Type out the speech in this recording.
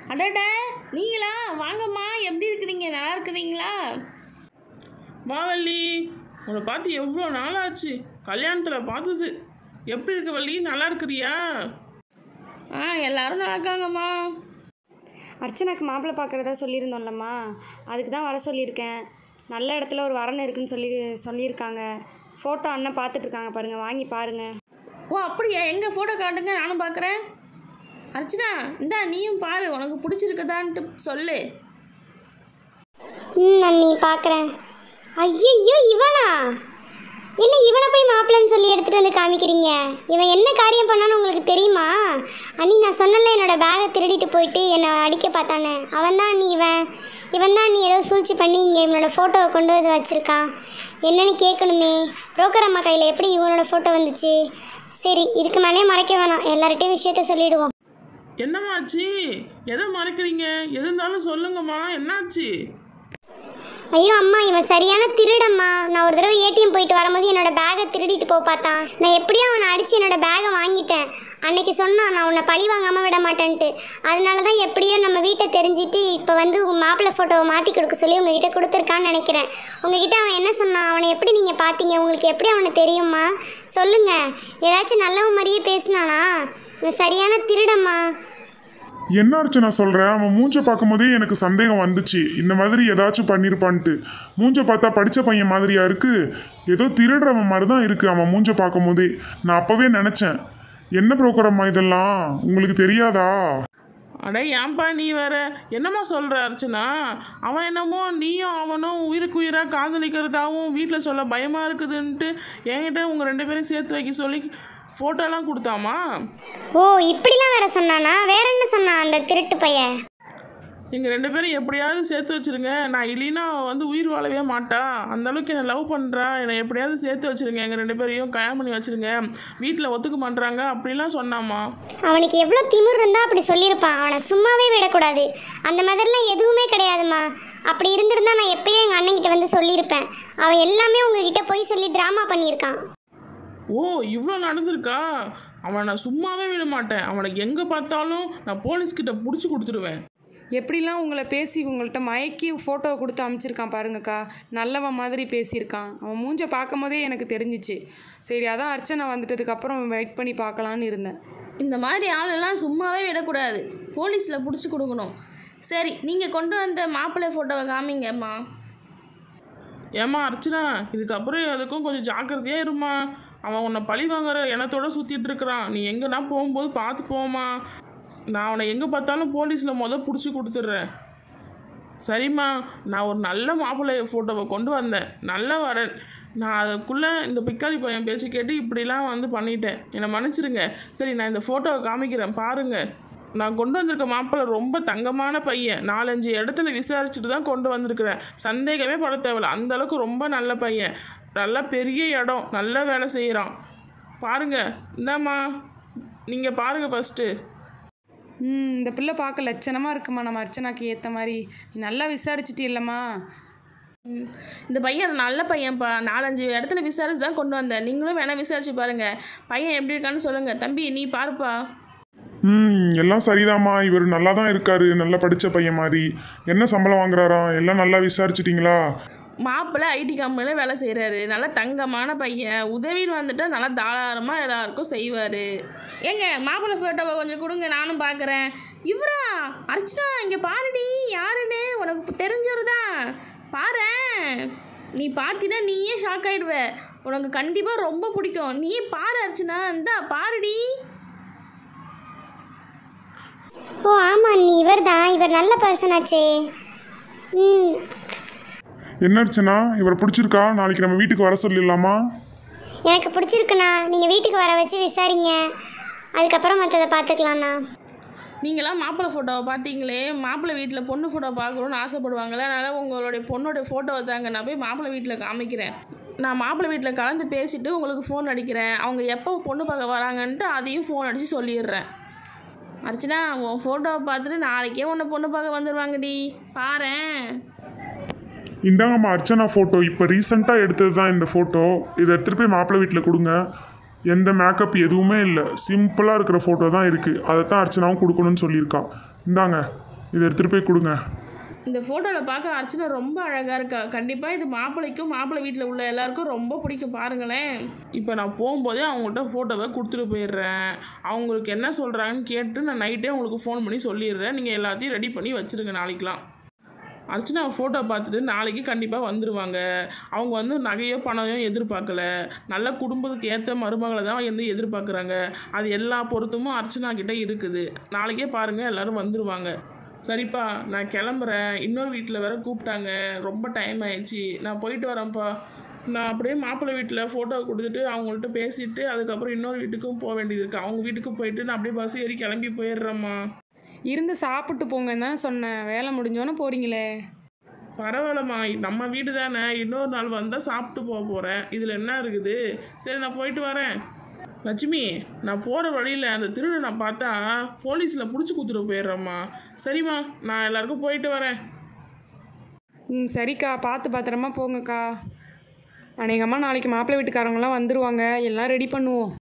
அடட நீங்களா வாங்கம்மா எப்படி இருக்கிறீங்க நல்லா இருக்கிறீங்களா வா வள்ளி உன்னை பார்த்து எவ்வளோ நாள் ஆச்சு கல்யாணத்தில் பார்த்தது எப்படி இருக்க வள்ளி நல்லா இருக்கிறியா ஆ எல்லாரும் நல்லா இருக்காங்கம்மா அர்ச்சனாக்கு மாப்பிள்ளை பார்க்குறதா சொல்லியிருந்தோம்லம்மா அதுக்கு தான் வர சொல்லியிருக்கேன் நல்ல இடத்துல ஒரு வரன் இருக்குன்னு சொல்லி சொல்லியிருக்காங்க ஃபோட்டோ அண்ணன் பார்த்துட்டு இருக்காங்க பாருங்கள் வாங்கி பாருங்கள் ஓ அப்படியா எங்கள் ஃபோட்டோ காட்டுங்க நானும் பார்க்குறேன் அர்ச்சனா இந்தா நீயும் பாரு உனக்கு பிடிச்சிருக்குதான்ட்டு சொல்லு ம் அண்ணி பார்க்குறேன் ஐயோ இவனா என்ன இவனை போய் மாப்பிள்ளைன்னு சொல்லி எடுத்துகிட்டு வந்து காமிக்கிறீங்க இவன் என்ன காரியம் பண்ணான்னு உங்களுக்கு தெரியுமா அண்ணி நான் சொன்னல என்னோட பேகை திருடிட்டு போயிட்டு என்னை அடிக்க பார்த்தானே அவன் தான் நீ இவன் இவன் தான் நீ ஏதோ சூழ்ச்சி பண்ணி இங்கே இவனோட ஃபோட்டோவை கொண்டு வந்து வச்சுருக்கான் என்னன்னு கேட்கணுமே புரோக்கர் அம்மா கையில் எப்படி இவனோட ஃபோட்டோ வந்துச்சு சரி இதுக்கு மேலே மறைக்க வேணாம் எல்லார்கிட்டையும் விஷயத்த சொல்லிடுவோம் என்னம்மாச்சு எதை மறைக்கிறீங்க எது இருந்தாலும் சொல்லுங்கம்மா என்னாச்சு ஐயோ அம்மா இவன் சரியான திருடம்மா நான் ஒரு தடவை ஏடிஎம் போயிட்டு வரும்போது என்னோட பேகை திருடிட்டு போக பார்த்தான் நான் எப்படியும் அவனை அடித்து என்னோட பேகை வாங்கிட்டேன் அன்னைக்கு சொன்னான் நான் உன்னை பழி வாங்காமல் விட மாட்டேன்ட்டு அதனால தான் எப்படியோ நம்ம வீட்டை தெரிஞ்சிட்டு இப்போ வந்து உங்கள் மாப்பிள்ளை ஃபோட்டோவை மாற்றி கொடுக்க சொல்லி உங்ககிட்ட கொடுத்துருக்கான்னு நினைக்கிறேன் உங்ககிட்ட அவன் என்ன சொன்னான் அவனை எப்படி நீங்கள் பார்த்தீங்க உங்களுக்கு எப்படி அவனை தெரியுமா சொல்லுங்கள் ஏதாச்சும் நல்லவன் மாதிரியே பேசினானா இவன் சரியான திருடம்மா என்ன அர்ச்சனா சொல்கிறேன் அவன் மூஞ்ச பார்க்கும்போதே எனக்கு சந்தேகம் வந்துச்சு இந்த மாதிரி ஏதாச்சும் பண்ணியிருப்பான்ட்டு மூஞ்ச பார்த்தா படித்த பையன் மாதிரியா இருக்கு ஏதோ திருடுறவன் மாதிரி தான் இருக்கு அவன் மூஞ்ச பார்க்கும்போதே நான் அப்போவே நினச்சேன் என்ன புரோக்கரம்மா இதெல்லாம் உங்களுக்கு தெரியாதா அட ஏன்பா நீ வேற என்னம்மா சொல்கிற அர்ச்சனா அவன் என்னமோ நீயும் அவனும் உயிருக்கு உயிராக காதலிக்கிறதாவும் வீட்டில் சொல்ல பயமாக இருக்குதுன்ட்டு என்கிட்ட உங்கள் ரெண்டு பேரும் சேர்த்து வைக்க சொல்லி ஃபோட்டோலாம் கொடுத்தாமா ஓ இப்படிலாம் வேற சொன்னானா வேற என்ன சொன்னான் அந்த திருட்டு பையன் எங்கள் ரெண்டு பேரும் எப்படியாவது சேர்த்து வச்சிருங்க நான் இல்லைன்னா அவ வந்து உயிர் வாழவே மாட்டா அந்த அளவுக்கு என்னை லவ் பண்ணுறா என்னை எப்படியாவது சேர்த்து வச்சிருங்க எங்கள் ரெண்டு பேரையும் கல்யாணம் பண்ணி வச்சிருங்க வீட்டில் ஒத்துக்க மாட்றாங்க அப்படிலாம் சொன்னாமா அவனுக்கு எவ்வளோ திமிர் இருந்தால் அப்படி சொல்லியிருப்பான் அவனை சும்மாவே விடக்கூடாது அந்த மாதிரிலாம் எதுவுமே கிடையாதும்மா அப்படி இருந்திருந்தா நான் எப்பயே எங்கள் அண்ணன்கிட்ட வந்து சொல்லியிருப்பேன் அவன் எல்லாமே உங்ககிட்ட போய் சொல்லி ட்ராமா பண்ணியிருக்கான் ஓ இவ்வளோ நடந்திருக்கா அவனை நான் சும்மாவே விட மாட்டேன் அவனை எங்கே பார்த்தாலும் நான் போலீஸ்கிட்ட பிடிச்சி கொடுத்துருவேன் எப்படிலாம் உங்களை பேசி உங்கள்கிட்ட மயக்கி ஃபோட்டோவை கொடுத்து அமுச்சிருக்கான் பாருங்கக்கா நல்லவன் மாதிரி பேசியிருக்கான் அவன் மூஞ்ச பார்க்கும் போதே எனக்கு தெரிஞ்சிச்சு சரி அதான் அர்ச்சனை வந்துட்டதுக்கப்புறம் வெயிட் பண்ணி பார்க்கலான்னு இருந்தேன் இந்த மாதிரி ஆளெல்லாம் சும்மாவே விடக்கூடாது போலீஸில் பிடிச்சி கொடுக்கணும் சரி நீங்கள் கொண்டு வந்த மாப்பிள்ளை ஃபோட்டோவை காமிங்கம்மா ஏம்மா அர்ச்சனா இதுக்கப்புறம் அதுக்கும் கொஞ்சம் ஜாக்கிரதையாக இருமா அவன் உன்னை பழி வாங்குற எண்ணத்தோட சுற்றிட்டு இருக்கிறான் நீ எங்கன்னா போகும்போது பார்த்து போமா நான் அவனை எங்கே பார்த்தாலும் போலீஸில் முத பிடிச்சி கொடுத்துட்றேன் சரிம்மா நான் ஒரு நல்ல மாப்பிள்ளை ஃபோட்டோவை கொண்டு வந்தேன் நல்ல வரேன் நான் அதுக்குள்ளே இந்த பிக்காளி பையன் பேச்சு கேட்டு இப்படிலாம் வந்து பண்ணிட்டேன் என்னை மன்னிச்சிருங்க சரி நான் இந்த ஃபோட்டோவை காமிக்கிறேன் பாருங்கள் நான் கொண்டு வந்திருக்க மாப்பிள்ளை ரொம்ப தங்கமான பையன் நாலஞ்சு இடத்துல விசாரிச்சுட்டு தான் கொண்டு வந்திருக்கிறேன் சந்தேகமே பட தேவையில்ல அந்த அளவுக்கு ரொம்ப நல்ல பையன் நல்ல பெரிய இடம் நல்ல வேலை செய்கிறான் பாருங்க இந்தாம்மா நீங்கள் பாருங்கள் ஃபஸ்ட்டு ம் இந்த பிள்ளை பார்க்க லட்சணமாக இருக்குமா நம்ம அர்ச்சனாக்கு ஏற்ற மாதிரி நீ நல்லா விசாரிச்சிட்டு இல்லைம்மா ம், இந்த பையன் நல்ல பையன்ப்பா நாலஞ்சு இடத்துல விசாரிச்சு தான் கொண்டு வந்தேன் நீங்களும் வேணால் விசாரிச்சு பாருங்கள் பையன் எப்படி இருக்கான்னு சொல்லுங்கள் தம்பி நீ பாருப்பா ம் எல்லாம் சரிதாம்மா இவர் நல்லா தான் இருக்காரு நல்லா படித்த பையன் மாதிரி என்ன சம்பளம் வாங்குறாராம் எல்லாம் நல்லா விசாரிச்சிட்டிங்களா மாப்பிள்ளை ஐடி கம்பெனியில் வேலை செய்கிறாரு நல்லா தங்கமான பையன் உதவின்னு வந்துட்டால் நல்லா தாராளமாக எல்லாருக்கும் செய்வார் ஏங்க மாப்பிள்ளை ஃபோட்டோவை கொஞ்சம் கொடுங்க நானும் பார்க்குறேன் இவரா அர்ச்சனா இங்கே பாருடி யாருன்னு உனக்கு தெரிஞ்சவர் தான் பாரேன் நீ பார்த்தினா நீயே ஷாக் ஆகிடுவ உனக்கு கண்டிப்பாக ரொம்ப பிடிக்கும் நீ பாரு அர்ச்சனா இந்தா பாருடி ஓ ஆமாம் நீ இவர் தான் இவர் நல்ல பர்சனாச்சே ம் என்ன அர்ச்சனா இவரை பிடிச்சிருக்கா நாளைக்கு நம்ம வீட்டுக்கு வர சொல்லிடலாமா எனக்கு பிடிச்சிருக்குண்ணா நீங்கள் வீட்டுக்கு வர வச்சு விசாரிங்க அதுக்கப்புறம் மற்றதை பார்த்துக்கலாண்ணா நீங்களாம் மாப்பிள்ளை ஃபோட்டோவை பார்த்தீங்களே மாப்பிள்ளை வீட்டில் பொண்ணு ஃபோட்டோ பார்க்கணுன்னு ஆசைப்படுவாங்களே அதனால் உங்களுடைய பொண்ணோட ஃபோட்டோவை தாங்க நான் போய் மாப்பிள்ளை வீட்டில் காமிக்கிறேன் நான் மாப்பிள்ளை வீட்டில் கலந்து பேசிட்டு உங்களுக்கு ஃபோன் அடிக்கிறேன் அவங்க எப்போ பொண்ணு பார்க்க வராங்கன்ட்டு அதையும் ஃபோன் அடித்து சொல்லிடுறேன் அர்ச்சனா உன் ஃபோட்டோவை பார்த்துட்டு நாளைக்கே உன்னை பொண்ணு பார்க்க வந்துடுவாங்கடி பாரேன் இந்தாங்கம்மா அர்ச்சனா ஃபோட்டோ இப்போ ரீசெண்டாக எடுத்தது தான் இந்த ஃபோட்டோ இதை எடுத்துகிட்டு போய் மாப்பிள்ளை வீட்டில் கொடுங்க எந்த மேக்கப் எதுவுமே இல்லை சிம்பிளாக இருக்கிற ஃபோட்டோ தான் இருக்குது அதை தான் அர்ச்சனாவும் கொடுக்கணும்னு சொல்லியிருக்கா இந்தாங்க இதை எடுத்துகிட்டு போய் கொடுங்க இந்த ஃபோட்டோவில் பார்க்க அர்ச்சனா ரொம்ப அழகாக இருக்கா கண்டிப்பாக இது மாப்பிள்ளைக்கும் மாப்பிள்ளை வீட்டில் உள்ள எல்லாருக்கும் ரொம்ப பிடிக்கும் பாருங்களேன் இப்போ நான் போகும்போதே அவங்கள்ட்ட ஃபோட்டோவை கொடுத்துட்டு போயிடுறேன் அவங்களுக்கு என்ன சொல்கிறாங்கன்னு கேட்டு நான் நைட்டே உங்களுக்கு ஃபோன் பண்ணி சொல்லிடுறேன் நீங்கள் எல்லாத்தையும் ரெடி பண்ணி வச்சுருங்க நாளைக்கெலாம் அர்ச்சனா ஃபோட்டோ பார்த்துட்டு நாளைக்கு கண்டிப்பாக வந்துடுவாங்க அவங்க வந்து நகையோ பணமோ எதிர்பார்க்கல நல்ல குடும்பத்துக்கு ஏற்ற மருமகளை தான் வந்து எதிர்பார்க்குறாங்க அது எல்லா பொருத்தமும் அர்ச்சனா கிட்ட இருக்குது நாளைக்கே பாருங்கள் எல்லோரும் வந்துடுவாங்க சரிப்பா நான் கிளம்புறேன் இன்னொரு வீட்டில் வேற கூப்பிட்டாங்க ரொம்ப டைம் ஆயிடுச்சு நான் போயிட்டு வரேன்ப்பா நான் அப்படியே மாப்பிள்ளை வீட்டில் ஃபோட்டோ கொடுத்துட்டு அவங்கள்ட்ட பேசிட்டு அதுக்கப்புறம் இன்னொரு வீட்டுக்கும் போக வேண்டியது இருக்குது அவங்க வீட்டுக்கு போயிட்டு நான் அப்படியே பஸ் ஏறி கிளம்பி போயிடுறேம்மா இருந்து சாப்பிட்டு போங்கன்னு தானே சொன்னேன் வேலை முடிஞ்சோன்னே போகிறீங்களே பரவாயில்லம்மா நம்ம வீடு தானே இன்னொரு நாள் வந்தால் சாப்பிட்டு போக போகிறேன் இதில் என்ன இருக்குது சரி நான் போயிட்டு வரேன் லட்சுமி நான் போகிற வழியில் அந்த திருடனை நான் பார்த்தா போலீஸில் பிடிச்சி கொடுத்துட்டு போயிடுறேம்மா சரிம்மா நான் எல்லாருக்கும் போயிட்டு வரேன் ம் சரிக்கா பார்த்து பத்திரமா போங்கக்கா அநேகமாக நாளைக்கு மாப்பிள்ளை வீட்டுக்காரங்களாம் வந்துடுவாங்க எல்லாம் ரெடி பண்ணுவோம்